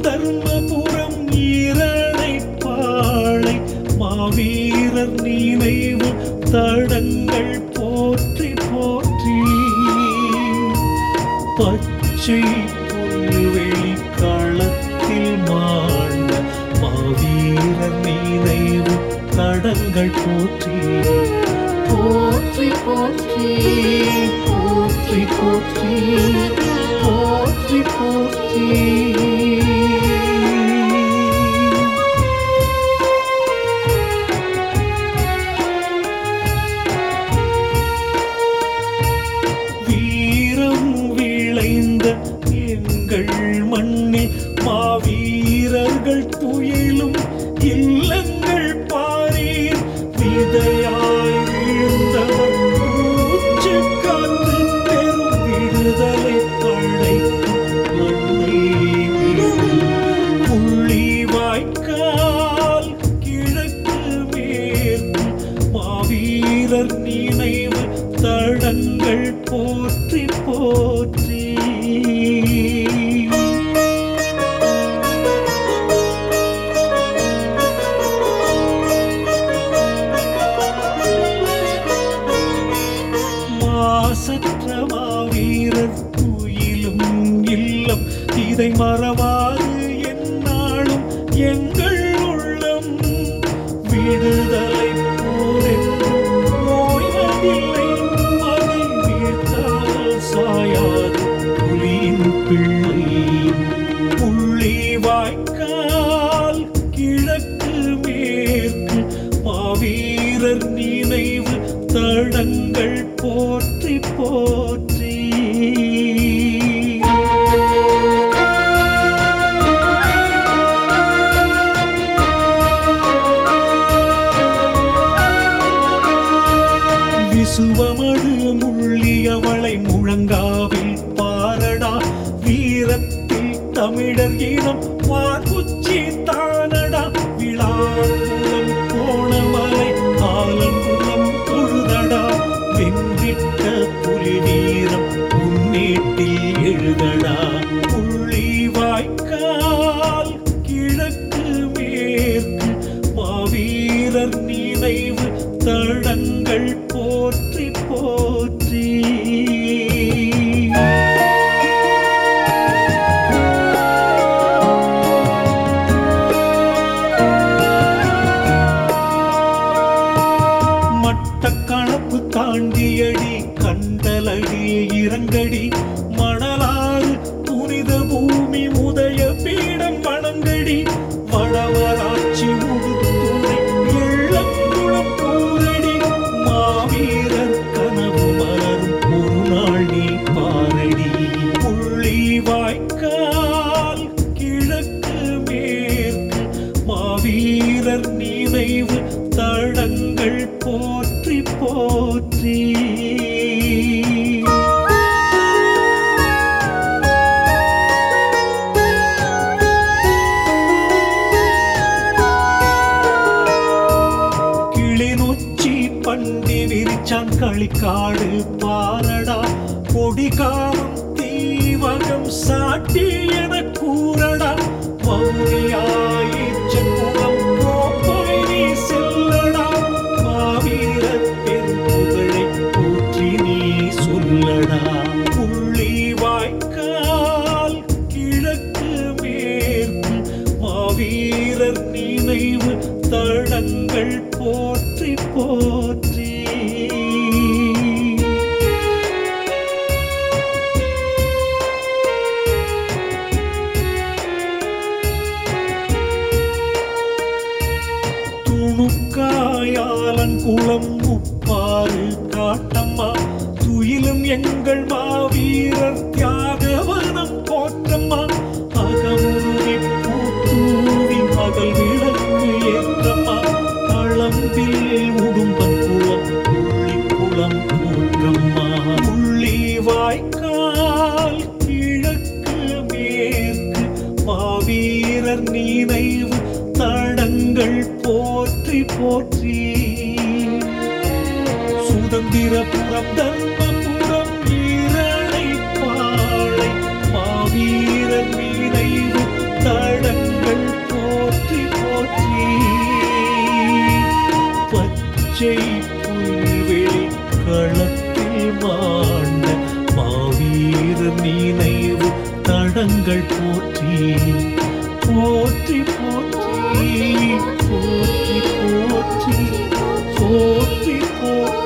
தர்மபுரம் ஈரணைப்பாளை மாவீரர் நினைவு தடங்கள் போற்றி போற்றி பச்சை புல்வெளி களத்தில் மாண்ட மாவீரர் நினைவு தடங்கள் போற்றி போற்றி போற்றி போற்றி போற்றி போற்றி போற்றி வீரம் விளைந்த எங்கள் மண்ணில் மாவீரர்கள் துயிலும் இல்லங்கள் பாரீர் விதையாய் வீழ்ந்தவர் மூச்சு காத்து பெரும் விடுதலை படைக்கும் மண்ணை விடும். புள்ளி வாய்க்கால் கிழக்கு மேற்கு மாவீரர் நினைவு தடங்கள் போற்றி போற்றி மாசற்ற மாவீரர் துயிலும் இல்லம் இதை மறவாது என்னாலும் எங்கள் உள்ளம் விடுதலை போரென்றும் ஓய்வதில்லை அதை வீழ்த்தாமல் சாயாது புலியின் பிள்ளை புள்ளி வாய்க்கால் கிழக்கு மேற்கு மாவீரர் நினைவு தடங்கள் போற்றி போற்றி விசுவமடு முள்ளியவளை முழங்காவில் பாரடா வீரத்தில் தமிழர் இனம் வார்குச்சி தானடா விழாக்குளம் கோணமலை ஆலங்குளம் தொழுதடா வென்றிட்ட புலி வீரம் முன்னேட்டில் எழுதடா புள்ளி வாய்க்கால் கிழக்கு மேற்கு மாவீரர் நினைவு தடங்கள் போற்றி போற்றி மட்டக்களப்பு தாண்டியடி கண்டலடி இறங்கடி மணலாறு புனித பூமி உதய பீடம் வணங்கடி வடவராட்சி உடுத்துறை எள்ளங்குளம் கூரடி மாவீரர் கனவு மலரும் ஒரு நாள் நீ பாரடி புள்ளி வாய்க்கால் கிழக்கு மேற்கு மாவீரர் நினைவு தடங்கள் போற்றி போற்றி கிளிநொச்சி பண்டி விரிச்சான் களிக்காடு பாரடா கொடிகாமம் தீவகம் சாட்டி என கூறடா மௌரியாயிச்சங்குளம் கோப்பை நீ செல்லடா மாவீரர் பெரும்புகழை போற்றி நீ சொல்லடா புள்ளி வாய்க்கால் கிழக்கு மேற்கு மாவீரர் நினைவு தடங்கள் போற்றி போற்றி துணுக்காயாலன் குளம் முப்பாறு காட்டம்மா துயிலும் எங்கள் மாவீரர் தியாகவனம் போற்றம்மா அகமுருகி பூத்தூவி மகள் விளக்கு ஏற்றம்மா களம்பில் உடும்பன் குளம் புள்ளி குளம் போற்றம்மா புள்ளி வாய்க்கால் கிழக்கு மேற்கு மாவீரர் நினைவு தடங்கள் போற்றி போற்றி சுதந்திரபுரம் தர்மபுரம் ஈரணைப்பாளை மாவீரர் நினைவு தட பச்சை புல்வெளி களத்தில் மாண்ட மாவீர நினைவு தடங்கள் போற்றி போற்றி போற்றி போற்றி போற்றி போற்றி போற்றி